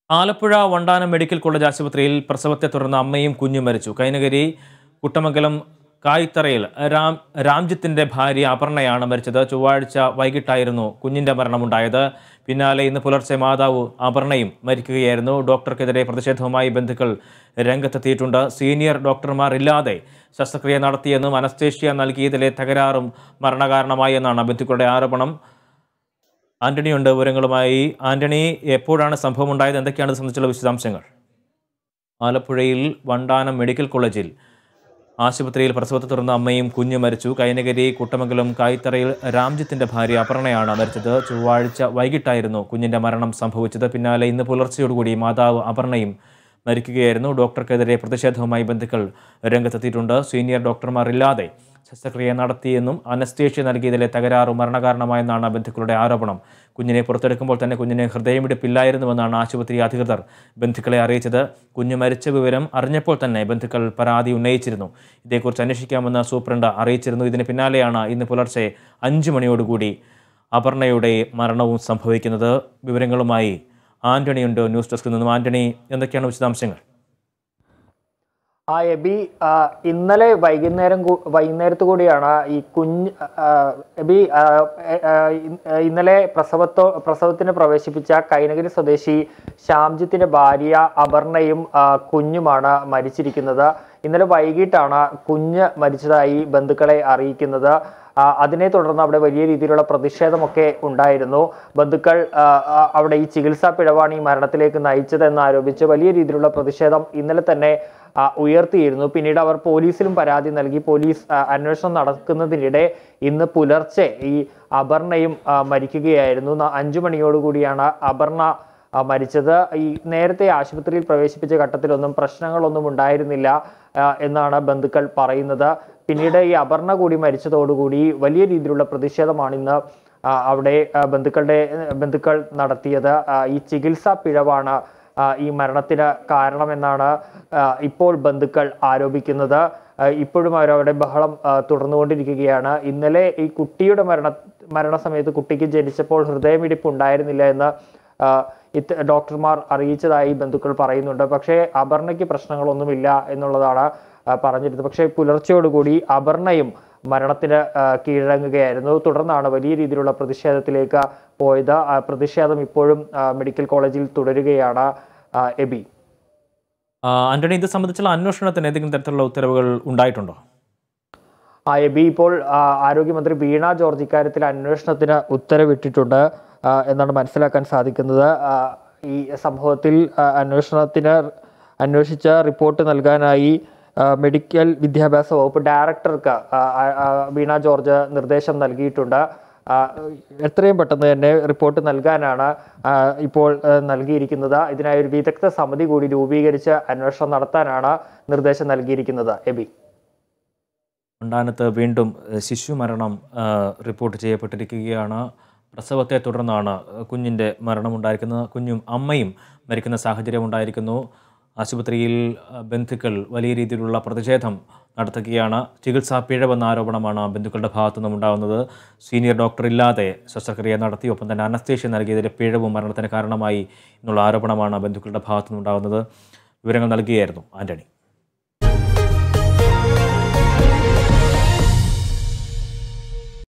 Alappuzha Vandanam medical college ആശുപത്രിയിൽ പ്രസവത്തെ തുടർന്ന് അമ്മയും കുഞ്ഞും മരിച്ചു കൈനകരി കുട്ടമംഗലം കായ്ത്തറയിൽ രാം രാംജിത്തിന്റെ ഭാര്യ അപർണയാണ് മരിച്ചത് ചൊവ്വാഴ്ച വൈകിട്ടായിരുന്നു കുഞ്ഞിന്റെ മരണമുണ്ടായത് പിന്നാലെ ഇന്ന് പുലർച്ചെ മാതാവ് അപർണയും മരിക്കുകയായിരുന്നു ഡോക്ടർക്കെതിരെ പ്രതിഷേധവുമായി ബന്ധുക്കൾ രംഗത്തെത്തിയിട്ടുണ്ട് സീനിയർ ഡോക്ടർമാർ ഇല്ലാതെ ശസ്ത്രക്രിയ നടത്തിയെന്നും അനസ്തേഷ്യ നൽകിയതിലെ തകരാറും മരണകാരണമായി എന്നാണ് ബന്ധുക്കളുടെ ആരോപണം ആന്റണി ഉണ്ട് വിവരങ്ങളുമായി ആന്റണി എപ്പോഴാണ് സംഭവം ഉണ്ടായത് എന്തൊക്കെയാണ് ഇത് സംബന്ധിച്ചുള്ള വിശദാംശങ്ങൾ ആലപ്പുഴയിൽ വണ്ടാനം മെഡിക്കൽ കോളേജിൽ ആശുപത്രിയിൽ പ്രസവത്തെ തുടർന്ന് അമ്മയും കുഞ്ഞും മരിച്ചു കൈനകരി കുട്ടമംഗലം കായ്ത്തറയിൽ രാംജിത്തിന്റെ ഭാര്യ അപർണയാണ് മരിച്ചത് ചൊവ്വാഴ്ച വൈകിട്ടായിരുന്നു കുഞ്ഞിന്റെ മരണം സംഭവിച്ചത് പിന്നാലെ ഇന്ന് പുലർച്ചയോടുകൂടി മാതാവ് അപർണയും മരിക്കുകയായിരുന്നു ഡോക്ടർക്കെതിരെ പ്രതിഷേധവുമായി ബന്ധുക്കൾ രംഗത്തെത്തിയിട്ടുണ്ട് സീനിയർ ഡോക്ടർമാർ ഇല്ലാതെ ശസ്ത്രക്രിയ നടത്തിയെന്നും അനസ്തേഷ്യ നൽകിയതിലെ തകരാറ് മരണകാരണമായെന്നാണ് ബന്ധുക്കളുടെ ആരോപണം കുഞ്ഞിനെ പുറത്തെടുക്കുമ്പോൾ തന്നെ കുഞ്ഞിന് ഹൃദയമിടിപ്പില്ലായിരുന്നുവെന്നാണ് ആശുപത്രി അധികൃതർ ബന്ധുക്കളെ അറിയിച്ചത് കുഞ്ഞ് മരിച്ച വിവരം അറിഞ്ഞപ്പോൾ തന്നെ ബന്ധുക്കൾ പരാതി ഉന്നയിച്ചിരുന്നു ഇതേക്കുറിച്ച് അന്വേഷിക്കാമെന്ന് സൂപ്രണ്ട് അറിയിച്ചിരുന്നു ഇതിന് പിന്നാലെയാണ് ഇന്ന് പുലർച്ചെ അഞ്ചു മണിയോടുകൂടി അപർണയുടെ മരണവും സംഭവിക്കുന്നത് വിവരങ്ങളുമായി ആന്റണിയുണ്ട് ന്യൂസ് ഡെസ്കിൽ നിന്നും ആന്റണി എന്തൊക്കെയാണ് വിശദാംശങ്ങൾ ആ എബി ആ, ഇന്നലെ വൈകുന്നേരം കൂ- വൈകുന്നേരത്ത് കൂടിയാണ് ഈ കുഞ്ഞ് ആ, എബി ആ, എ- ആ, ഇ- ഇന്നലെ പ്രസവത്തോ പ്രസവത്തിന് പ്രവേശിപ്പിച്ച കൈനഗിരി സ്വദേശി ശ്യാംജിത്തിന്റെ ഭാര്യ അപർണയും ആ, കുഞ്ഞുമാണ് മരിച്ചിരിക്കുന്നത് ഇന്നലെ വൈകിട്ടാണ് കുഞ്ഞ് മരിച്ചതായി ബന്ധുക്കളെ അറിയിക്കുന്നത് ആ, അതിനെ തുടർന്ന് അവിടെ വലിയ രീതിയിലുള്ള പ്രതിഷേധമൊക്കെ ഉണ്ടായിരുന്നു ബന്ധുക്കൾ ആ, ആ, അവിടെ ഈ ചികിത്സാ പിഴവാണ് ഈ മരണത്തിലേക്ക് നയിച്ചതെന്ന് ആരോപിച്ച് വലിയ രീതിയിലുള്ള പ്രതിഷേധം ഇന്നലെ തന്നെ ആ, ഉയർത്തിയിരുന്നു പിന്നീട് അവർ പോലീസിലും പരാതി നൽകി പോലീസ് ആ, അന്വേഷണം നടക്കുന്നതിനിടെ ഇന്ന് പുലർച്ചെ ഈ അപർണയും ആ, മരിക്കുകയായിരുന്നു ന- അഞ്ചു മണിയോടുകൂടിയാണ് അപർണ ആ, മരിച്ചത് ഈ നേരത്തെ ആശുപത്രിയിൽ പ്രവേശിപ്പിച്ച ഘട്ടത്തിലൊന്നും പ്രശ്നങ്ങളൊന്നും ഉണ്ടായിരുന്നില്ല ആ, എന്നാണ് ബന്ധുക്കൾ പറയുന്നത് പിന്നീട് ഈ അപർണ കൂടി മരിച്ചതോടുകൂടി വലിയ രീതിയിലുള്ള പ്രതിഷേധമാണ് ഇന്ന് ആ, അവിടെ ആ, ബന്ധുക്കളുടെ ബന്ധുക്കൾ നടത്തിയത് ആ, ഈ ചികിത്സാ പിഴവാണ് ആ, ഈ മരണത്തിന് കാരണമെന്നാണ് ആ, ഇപ്പോൾ ബന്ധുക്കൾ ആരോപിക്കുന്നത് ആ, ഇപ്പോഴും അവരവിടെ ബഹളം ആ, തുടർന്നുകൊണ്ടിരിക്കുകയാണ് ഇന്നലെ ഈ കുട്ടിയുടെ മരണ മരണസമയത്ത് കുട്ടിക്ക് ജനിച്ചപ്പോൾ ഹൃദയമിടിപ്പ് ഉണ്ടായിരുന്നില്ല എന്ന് ആ, ഇത് ഡോക്ടർമാർ അറിയിച്ചതായി ബന്ധുക്കൾ പറയുന്നുണ്ട് പക്ഷേ അപർണയ്ക്ക് പ്രശ്നങ്ങളൊന്നുമില്ല എന്നുള്ളതാണ് ആ, പറഞ്ഞിരുന്നത് പക്ഷേ പുലർച്ചയോടുകൂടി അപർണയും മരണത്തിന് ആ, കീഴടങ്ങുകയായിരുന്നു തുടർന്നാണ് വലിയ രീതിയിലുള്ള പ്രതിഷേധത്തിലേക്ക് പോയത് ആ പ്രതിഷേധം ഇപ്പോഴും ആ, മെഡിക്കൽ കോളേജിൽ തുടരുകയാണ് ആ, എബി ആ, ആന്റണി ഇത് സംബന്ധിച്ചുള്ള അന്വേഷണത്തിന് ഏതെങ്കിലും തരത്തിലുള്ള ഉത്തരവുകൾ ഉണ്ടായിട്ടുണ്ടോ ആ എബി ഇപ്പോൾ ആ, ആരോഗ്യമന്ത്രി വീണ ജോർജ് ഇക്കാര്യത്തിൽ അന്വേഷണത്തിന് ഉത്തരവിട്ടിട്ടുണ്ട് ആ, എന്നാണ് മനസ്സിലാക്കാൻ സാധിക്കുന്നത് ആ, ഈ സംഭവത്തിൽ ആ, അന്വേഷണത്തിന് അന്വേഷിച്ച റിപ്പോർട്ട് നൽകാനായി ആ, മെഡിക്കൽ വിദ്യാഭ്യാസ വകുപ്പ് ഡയറക്ടർക്ക് ആ, ആ, ആ, വീണ ജോർജ് നിർദ്ദേശം നൽകിയിട്ടുണ്ട് ആ, എത്രയും പെട്ടെന്ന് തന്നെ റിപ്പോർട്ട് നൽകാനാണ് ആ, ഇപ്പോൾ ആ, നൽകിയിരിക്കുന്നത് ഇതിനായി ഒരു വിദഗ്ധ സമിതി കൂടി രൂപീകരിച്ച് അന്വേഷണം നടത്താനാണ് നിർദ്ദേശം നൽകിയിരിക്കുന്നത് എബി ഉണ്ടാനത്ത് വീണ്ടും ഏഹ്, ശിശു മരണം ഏഹ്, റിപ്പോർട്ട് ചെയ്യപ്പെട്ടിരിക്കുകയാണ് പ്രസവത്തെ തുടർന്നാണ് ഏഹ്, കുഞ്ഞിൻ്റെ മരണമുണ്ടായിരിക്കുന്നത് കുഞ്ഞും അമ്മയും മരിക്കുന്ന സാഹചര്യം ഉണ്ടായിരിക്കുന്നു ആശുപത്രിയിൽ ഏഹ്, ബന്ധുക്കൾ വലിയ രീതിയിലുള്ള പ്രതിഷേധം നടത്തുകയാണ് ചികിത്സാ പിഴവെന്ന ആരോപണമാണ് ബന്ധുക്കളുടെ ഭാഗത്തു നിന്നും ഉണ്ടാകുന്നത് സീനിയർ ഡോക്ടർ ഇല്ലാതെ ശസ്ത്രക്രിയ നടത്തി ഒപ്പം തന്നെ അനസ്തേഷ്യ നൽകിയതിലെ പിഴവും മരണത്തിന് കാരണമായി എന്നുള്ള ആരോപണമാണ് ബന്ധുക്കളുടെ ഭാഗത്തു നിന്നുണ്ടാകുന്നത് വിവരങ്ങൾ നൽകുകയായിരുന്നു ആന്റണി